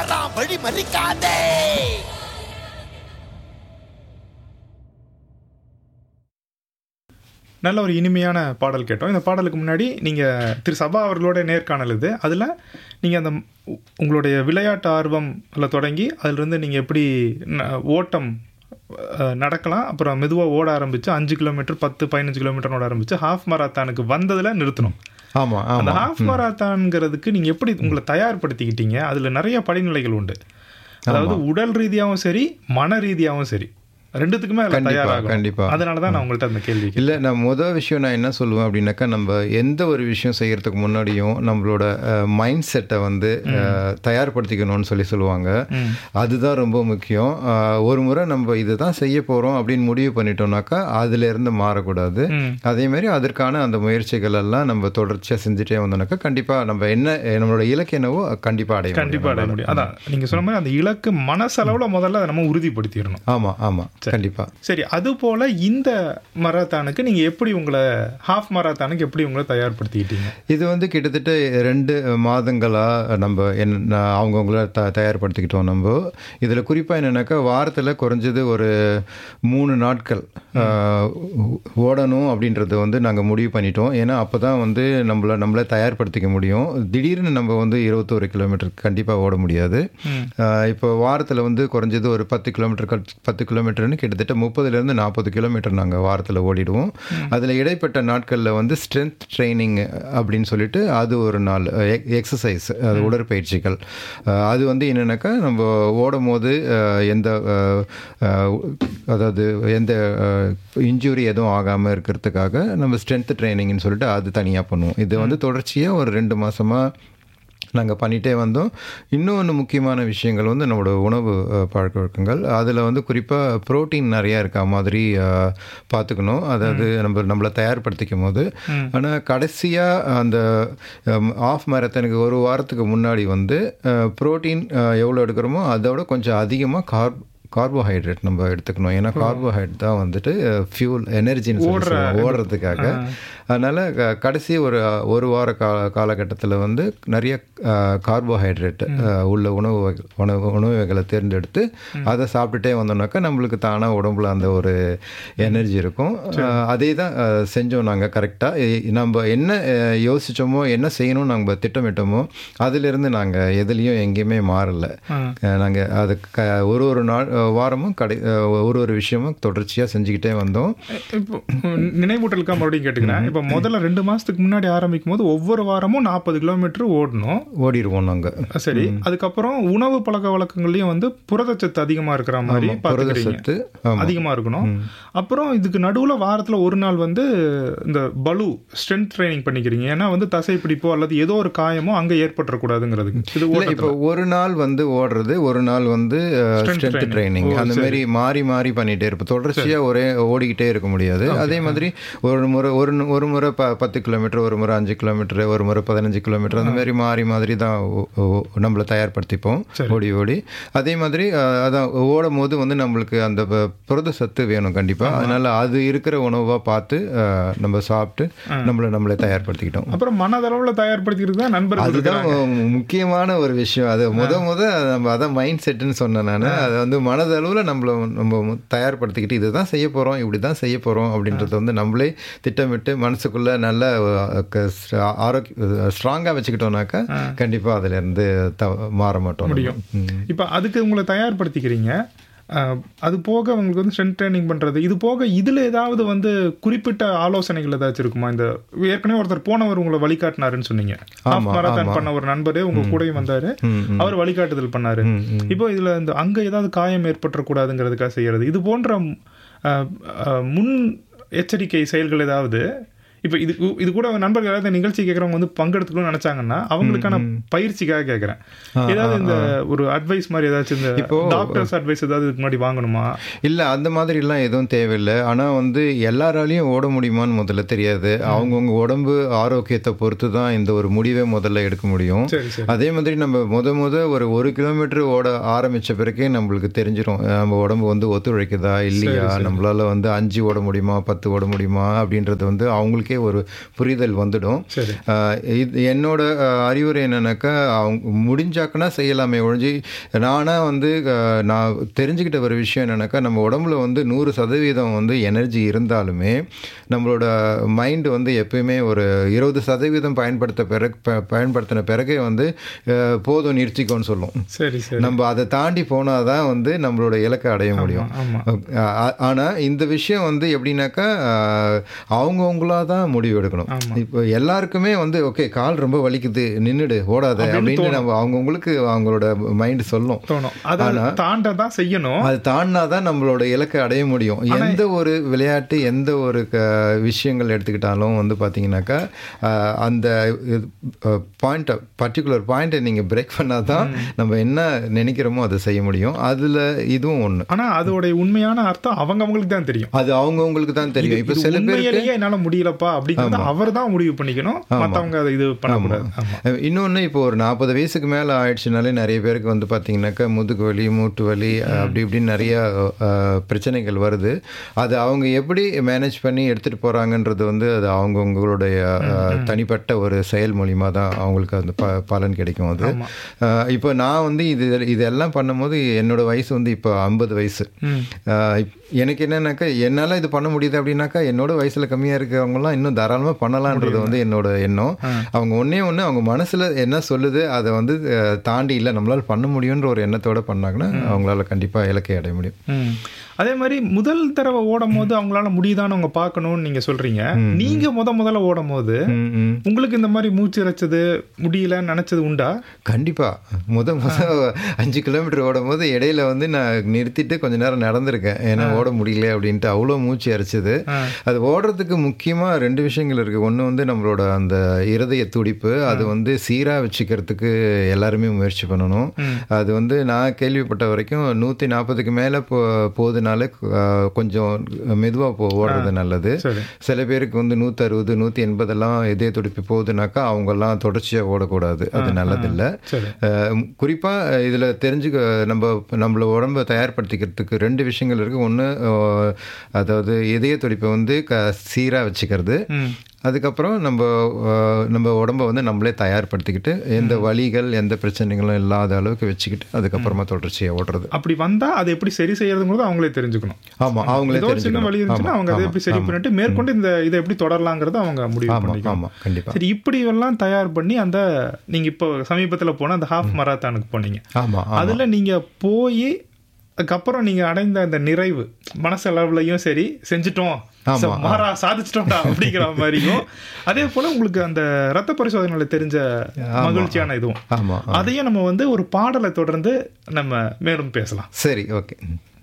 ஓடலாம் வழி மறிக்காதே நல்ல ஒரு இனிமையான பாடல் கேட்டோம் இந்த பாடலுக்கு முன்னாடி நீங்கள் திரு சபா அவர்களோட நேர்காணல் இது அதில் நீங்கள் அந்த உ- உங்களுடைய விளையாட்டு ஆர்வம் அதில் தொடங்கி அதிலிருந்து நீங்கள் எப்படி ந- ஓட்டம் அஹ், நடக்கலாம் அப்புறம் மெதுவாக ஓட ஆரம்பித்து அஞ்சு கிலோமீட்டர் பத்து பதினஞ்சு கிலோமீட்டர் ஓட ஆரம்பித்து ஹாஃப் மராத்தானுக்கு வந்ததில் நிறுத்தணும் ஆமா அந்த ஆமா ஹாஃப் மராத்தான்ங்கிறதுக்கு நீங்கள் எப்படி உங்களை தயார்படுத்திக்கிட்டீங்க அதில் நிறைய படிநிலைகள் உண்டு அதாவது உடல் ரீதியாகவும் சரி மன ரீதியாகவும் சரி ரெண்டுத்துக்குமே அதில் கண்டிப்பா, தயாராகும் கண்டிப்பா. அதனால தான் நான் உங்கள்கிட்ட அந்த கேள்வி கேட்டேன். இல்லை நான் முதல் விஷயம் நான் என்ன சொல்லுவேன் அப்படின்னாக்கா நம்ம எந்த ஒரு விஷயம் செய்யறதுக்கு முன்னாடியும் நம்மளோட மைண்ட் செட்டை வந்து அஹ், தயார்படுத்திக்கணும்னு சொல்லி சொல்லுவாங்க அதுதான் ரொம்ப முக்கியம் அஹ், ஒரு முறை நம்ம இதுதான் செய்ய போகிறோம் அப்படின்னு முடிவு பண்ணிட்டோம்னாக்கா அதுல இருந்து மாறக்கூடாது ம். அதே மாதிரி அதற்கான அந்த முயற்சிகள் எல்லாம் நம்ம தொடர்ச்சியாக செஞ்சுட்டே வந்தோம்னாக்கா கண்டிப்பாக நம்ம என்ன நம்மளோட இலக்கு என்னவோ கண்டிப்பாக அடைய கண்டிப்பா அடைய முடியும் அதான் நீங்க சொன்ன மாதிரி அந்த இலக்கு மனசளவுல முதல்ல அதை நம்ம உறுதிப்படுத்திடணும் ஆமாம் ஆமாம் கண்டிப்பாக சரி அது போல இந்த மராத்தானுக்கு நீங்க எப்படி உங்களை ஹாஃப் மராத்தானுக்கு எப்படி உங்களை தயார்படுத்திக்கிட்டீங்க இது வந்து கிட்டத்தட்ட ரெண்டு மாதங்களாக நம்ம என்ன அவங்கவுங்கள த தயார்படுத்திக்கிட்டோம் நம்ம இதில் குறிப்பாக என்னென்னாக்கா வாரத்தில் குறைஞ்சது ஒரு மூணு நாட்கள் ஆஹ், ஓடணும் அப்படின்றத வந்து நாங்கள் முடிவு பண்ணிட்டோம் ஏன்னா அப்போ தான் வந்து நம்மளை நம்மளை தயார்படுத்திக்க முடியும் திடீர்னு நம்ம வந்து இருபத்தோரு கிலோமீட்டர் கண்டிப்பாக ஓட முடியாது ஆஹ், இப்போ வாரத்தில் வந்து குறைஞ்சது ஒரு பத்து கிலோமீட்டர் பத்து கிலோமீட்டர்னு கிட்டத்தட்ட முப்பதுலேருந்து நாற்பது கிலோமீட்டர் நாங்கள் வாரத்தில் ஓடிடுவோம் அதில் இடைப்பட்ட நாட்களில் வந்து ஸ்ட்ரென்த் ட்ரைனிங் அப்படின்னு சொல்லிட்டு அது ஒரு நாள் எக்ஸசைஸ் அது உடற்பயிற்சிகள் அஹ், அது வந்து என்னென்னாக்கா நம்ம ஓடும் போது அஹ், எந்த அஹ், அஹ், அதாவது எந்த இன்ஜுரி எதுவும் ஆகாமல் இருக்கிறதுக்காக நம்ம ஸ்ட்ரென்த் ட்ரைனிங்னு சொல்லிட்டு அது தனியாக பண்ணுவோம் இது வந்து தொடர்ச்சியாக ஒரு ரெண்டு மாதமாக நாங்கள் பண்ணிகிட்டே வந்தோம் இன்னொன்று முக்கியமான விஷயங்கள் வந்து நம்மளோட உணவு அஹ், பழக்க வழக்கங்கள் அதில் வந்து குறிப்பாக புரோட்டீன் நிறையா இருக்க மாதிரி அஹ், பார்த்துக்கணும் அதாவது நம்ம நம்மளை தயார்படுத்திக்கும் போது ஆனால் கடைசியாக அந்த ஆஃப் மேரத்தனுக்கு ஒரு வாரத்துக்கு முன்னாடி வந்து புரோட்டீன் எவ்வளோ எடுக்கிறோமோ அதோட கொஞ்சம் அதிகமாக கார்ப் கார்போஹைட்ரேட் நம்ம எடுத்துக்கணும் ஏன்னா கார்போஹைட்ரேட் தான் வந்துட்டு ஃபியூல் எனர்ஜின்னு சொல்லி சொல்லுவோம், ஓடுறதுக்காக அதனால் கடைசி ஒரு ஒரு வார கா காலகட்டத்தில் வந்து நிறைய கார்போஹைட்ரேட் உள்ள உணவு வகை- உணவு உணவு வகைகளை தேர்ந்தெடுத்து அதை சாப்பிட்டுட்டே வந்தோம்னாக்கா நம்மளுக்கு தானாக உடம்புல அந்த ஒரு எனர்ஜி இருக்கும் அஹ், அதே தான் அஹ், செஞ்சோம் நாங்கள் கரெக்டாக நம்ம என்ன அஹ், யோசிச்சோமோ என்ன செய்யணும்னு நம்ம திட்டமிட்டோமோ அதிலிருந்து நாங்கள் எதுலேயும் எங்கேயுமே மாறல நாங்கள் அது க ஒரு ஒரு நாள் அஹ், வாரமும் கடை அஹ், ஒரு ஒரு விஷயமும் தொடர்ச்சியாக செஞ்சுக்கிட்டே வந்தோம் இப்போ நினைவூட்டலுக்கா மறுபடியும் கேட்டுக்கிறேன் இப்போ முதல்ல ரெண்டு மாசத்துக்கு முன்னாடி ஆரம்பிக்கும் போது ஒவ்வொரு வாரமும் நாற்பது கிலோமீட்டர் ஓடணும் ஓடிடுவோம் நாங்கள் சரி அதுக்கப்புறம் உணவு பழக்க வழக்கங்கள்லயும் வந்து புரதச்சத்து அதிகமா இருக்கிற மாதிரி பாத்துக்கிறீங்க சத்து ஆமாம் அதிகமா இருக்கணும் அப்புறம் இதுக்கு நடுவுல வாரத்துல ஒரு நாள் வந்து இந்த பலு ஸ்ட்ரென்த் ட்ரைனிங் பண்ணிக்கிறீங்க ஏன்னா வந்து தசை பிடிப்போ அல்லது ஏதோ ஒரு காயமோ அங்க ஏற்பட்டுறக்கூடாதுங்கிறதுக்கு இது இல்லை ஓட்டத்துல. இப்போ ஒரு நாள் வந்து ஓடுறது ஒரு நாள் வந்து ஸ்ட்ரென்த் ட்ரைனிங் அந்த மாதிரி மாறி மாறி பண்ணிட்டே இருப்போம் தொடர்ச்சியாக ஒரே ஓடிக்கிட்டே இருக்க முடியாது அதே மாதிரி ஒரு முறை ஒரு நு- ஒரு முறை ப பத்து கிலோமீட்டர் ஒரு முறை அஞ்சு கிலோமீட்டர் ஒரு முறை பதினஞ்சு கிலோமீட்டர் அந்த மாதிரி மாறி மாதிரி தான் ஓ- ஓ- நம்மளை தயார்படுத்திப்போம் ஓடி ஓடி அதே மாதிரி அஹ், அதான் ஓடும் போது வந்து நம்மளுக்கு அந்த ப- புரத சத்து வேணும் கண்டிப்பாக அதனால அது இருக்கிற உணவாக பார்த்து அஹ், நம்ம சாப்பிட்டு நம்மளை நம்மளை தயார்படுத்திக்கிட்டோம் அப்புறம் மனதளவுல தயார்படுத்திக்கிறது தான் நண்பர்கள் அதுதான் மு- முக்கியமான ஒரு விஷயம் அது முத முத நம்ம அதான் மைண்ட் செட்டுன்னு சொன்னேன் நான் அதை வந்து மனதளவில் நம்மள நம்ம மு- தயார்படுத்திக்கிட்டு இதுதான் செய்ய போகிறோம் இப்படி தான் செய்ய போகிறோம் அப்படின்றத வந்து நம்மளே திட்டமிட்டு மனசுக்குள்ள நல்ல ஆரோக்கிய ஸ்ட்ராங்காக வச்சுக்கிட்டோம்னாக்கா கண்டிப்பாக அதுலேருந்து த மாற மாட்டோம் முடியும் இப்போ அதுக்கு உங்களை தயார்படுத்திக்கிறீங்க அஹ், அது போக உங்களுக்கு வந்து ஸ்ட்ரென்த் ட்ரைனிங் பண்றது இது போக இதுல ஏதாவது வந்து குறிப்பிட்ட ஆலோசனைகள் ஏதாச்சும் இருக்குமா இந்த ஏற்கனவே ஒருத்தர் போனவர் உங்களை வழிகாட்டினாருன்னு சொன்னீங்க ஆமா, மராத்தான் ஆமா. பண்ண ஒரு நண்பரே உங்க கூடயும் வந்தாரு ம், ம். அவர் வழிகாட்டுதல் பண்ணாரு ம், ம். இப்போ இதுல இந்த அங்க ஏதாவது காயம் ஏற்பட்டுறக்கூடாதுங்கிறதுக்காக செய்யறது இது போன்ற அஹ், அஹ், முன் எச்சரிக்கை செயல்கள் ஏதாவது இப்போ இது இது கூட நண்பர்கள் ஏதாவது நிகழ்ச்சி கேட்குறவங்க வந்து பங்கெடுத்துக்கணும்னு நினைச்சாங்கன்னா அவங்களுக்கான பயிற்சிக்காக கேட்குறேன் ஏதாவது இந்த ஒரு அட்வைஸ் மாதிரி ஏதாச்சும் இந்த இப்போ- டாக்டர்ஸ் அட்வைஸ் ஏதாவது இதுக்கு முன்னாடி வாங்கணுமா இல்லை அந்த மாதிரிலாம் எதுவும் தேவையில்லை ஆனால் வந்து எல்லாராலையும் ஓட முடியுமான்னு முதல்ல தெரியாது அவங்கவுங்க உடம்பு ஆரோக்கியத்தை பொறுத்து தான் இந்த ஒரு முடிவை முதல்ல எடுக்க முடியும் சரி சரி அதே மாதிரி நம்ம முத முத ஒரு ஒரு கிலோமீட்டர் ஓட ஆரம்பிச்ச பிறகே நம்மளுக்கு தெரிஞ்சிடும் நம்ம உடம்பு வந்து ஒத்துழைக்குதா இல்லையா நம்மளால வந்து அஞ்சு ஓட முடியுமா பத்து ஓட முடியுமா அப்படின்றது வந்து அவங்களுக்கே அவங்களுக்கே ஒரு புரிதல் வந்துடும் சரி ஆஹ் இது என்னோட ஆஹ், அறிவுரை என்னன்னாக்கா அவங்க முடிஞ்சாக்குனா செய்யலாமே ஒழிஞ்சு நானாக வந்து ஆஹ், நான் தெரிஞ்சுக்கிட்ட ஒரு விஷயம் என்னன்னாக்கா நம்ம உடம்புல வந்து நூறு சதவீதம் வந்து எனர்ஜி இருந்தாலுமே நம்மளோட மைண்டு வந்து எப்பயுமே ஒரு இருபது சதவீதம் பயன்படுத்த பிறகு ப- பயன்படுத்தின பிறகே வந்து ஆஹ், போதும் நிறுத்திக்கோன்னு சொல்லும் சரி சரி நம்ம அதை தாண்டி போனால் தான் வந்து நம்மளோட இலக்கை அடைய முடியும் ஆமா ஆனால் இந்த விஷயம் வந்து எப்படின்னாக்கா ஆஹ், அவங்கவங்களா தான் முடிவு எடுக்கணும் ஆமா. இப்போ எல்லாருக்குமே வந்து ஓகே கால் ரொம்ப வலிக்குது நின்னுடு ஓடாத அப்படின்னு நம்ம அவங்கவுங்களுக்கு அவங்களோட மைண்ட் சொல்லும் தோணும் அதை தாண்ட தான் செய்யணும் அது தாண்டினா தான் நம்மளோட இலக்கை அடைய முடியும் எந்த ஒரு விளையாட்டு எந்த ஒரு க விஷயங்கள் எடுத்துக்கிட்டாலும் வந்து பார்த்தீங்கன்னாக்கா ஆஹ், அந்த பாயிண்ட்டை பர்டிகுலர் பாயிண்ட்டை நீங்கள் பிரேக் பண்ணால் தான் நம்ம என்ன நினைக்கிறோமோ அதை செய்ய முடியும் அதில் இதுவும் ஒன்று ஆனா அதோட உண்மையான அர்த்தம் அவங்க அவங்களுக்கு தான் தெரியும் அது அவங்கவுங்களுக்கு தான் தெரியும் இப்போ இது சில பேருக்கு உண்மையிலேயே என்னால முடியலப்பா அப்படிங்கறத அவர் தான் முடிவு பண்ணிக்கணும் மத்தவங்க அதை இது பண்ணக்கூடாது ஆமா இன்னொன்று இப்போ ஒரு நாற்பது வயசுக்கு மேலே ஆயிடுச்சுனாலே நிறைய பேருக்கு வந்து பார்த்தீங்கன்னாக்கா முதுகு வலி மூட்டு வலி அப்படி இப்படின்னு நிறைய அஹ், பிரச்சனைகள் வருது அது அவங்க எப்படி மேனேஜ் பண்ணி எடுத்துகிட்டு போகிறாங்கன்றது வந்து அது அவங்கவுங்களுடைய அஹ், தனிப்பட்ட ஒரு செயல் மூலிமா தான் அவங்களுக்கு அந்த ப பலன் கிடைக்கும் அது ஆமா. அஹ், இப்போ நான் வந்து இது இதெல்லாம் பண்ணும்போது என்னோட வயசு வந்து இப்போ ஐம்பது வயசு ம். ஆஹ் இப்- எனக்கு என்னன்னாக்கா என்னால் இது பண்ண முடியுது அப்படின்னாக்கா என்னோட வயசில் கம்மியாக இருக்கிறவங்கலாம் இன்னும் தாராளமாக பண்ணலான்றது வந்து என்னோட எண்ணம் அவங்க ஒன்றே ஒன்று அவங்க மனசில் என்ன சொல்லுது அதை வந்து அஹ், தாண்டி இல்லை நம்மளால் பண்ண முடியுன்ற ஒரு எண்ணத்தோட பண்ணாங்கன்னா அவங்களால கண்டிப்பாக இலக்கை அடைய முடியும் ம். அதே மாதிரி முதல் தடவை ஓடும் போது அவங்களால முடியுதான்னு அவங்க பார்க்கணும்னு நீங்க சொல்றீங்க நீங்க முத முதல்ல ஓடும் போது ம், ம். உங்களுக்கு இந்த மாதிரி மூச்சு இறைச்சது முடியலன்னு நினைச்சது உண்டா கண்டிப்பாக முத முத அஞ்சு கிலோமீட்டர் ஓடும்போது இடையில வந்து நான் நிறுத்திட்டு கொஞ்ச நேரம் நடந்திருக்கேன் ஏன்னா ஓட முடியல அப்படின்ட்டு அவ்வளோ மூச்சு அரைச்சது ஆ. அது ஓடுறதுக்கு முக்கியமாக ரெண்டு விஷயங்கள் இருக்குது ஒன்று வந்து நம்மளோட அந்த இருதய துடிப்பு அது வந்து சீராக வச்சுக்கிறதுக்கு எல்லாருமே முயற்சி பண்ணணும் அது வந்து நான் கேள்விப்பட்ட வரைக்கும் நூற்றி நாற்பதுக்கு மேலே போ போகுதுனால அஹ், கொஞ்சம் மெதுவாக போ ஓடுறது நல்லது சரி சில பேருக்கு வந்து நூற்றி அறுபது நூற்றி எண்பதெல்லாம் இதய துடிப்பு போகுதுனாக்கா அவங்கெல்லாம் தொடர்ச்சியாக ஓடக்கூடாது அது நல்லதில்லை சரி குறிப்பாக இதில் தெரிஞ்சுக்க நம்ம நம்மள உடம்பை தயார்படுத்திக்கிறதுக்கு ரெண்டு விஷயங்கள் இருக்குது ஒன்று அதாவது இதய துடிப்பை வந்து க சீராக வச்சுக்கிறது ம் அதுக்கப்புறம் நம்ம அஹ், நம்ம உடம்ப வந்து நம்மளே தயார்படுத்திக்கிட்டு எந்த வலிகள் எந்த பிரச்சனைகளும் இல்லாத அளவுக்கு வச்சுக்கிட்டு அதுக்கப்புறமா தொடர்ச்சியாக ஓடுறது அப்படி வந்தா அதை எப்படி சரி செய்யறதுங்கிறது அவங்களே தெரிஞ்சுக்கணும் ஆமாம் அவங்களே ஏதோ ஒரு சின்ன வழி இருந்துச்சுன்னா தெரிஞ்சுக்கணும் அவங்க அதை எப்படி சரி பண்ணிட்டு மேற்கொண்டு இந்த இதை எப்படி தொடரலாங்கிறத அவங்க முடிவு ஆமாம் பண்ணிக்கணும் ஆமாம் கண்டிப்பாக சரி இப்படி எல்லாம் தயார் பண்ணி அந்த நீங்க இப்போ சமீபத்துல போன அந்த ஹாஃப் மராத்தானுக்கு போனீங்க ஆமாம் அதுல நீங்க போய் அதுக்கப்புறம் நீங்க அடைந்த அந்த நிறைவு மனசளவுலயும் சரி செஞ்சுட்டோம் ஆமா, ச- மாறா சாதிச்சிட்டோம்டா அப்படிங்கிற மாதிரியும் அதே போல உங்களுக்கு அந்த ரத்த பரிசோதனையில தெரிஞ்ச மகிழ்ச்சியான இதுவும் ஆமாம் அதையும் நம்ம வந்து ஒரு பாடலை தொடர்ந்து நம்ம மேலும் பேசலாம் சரி ஓகே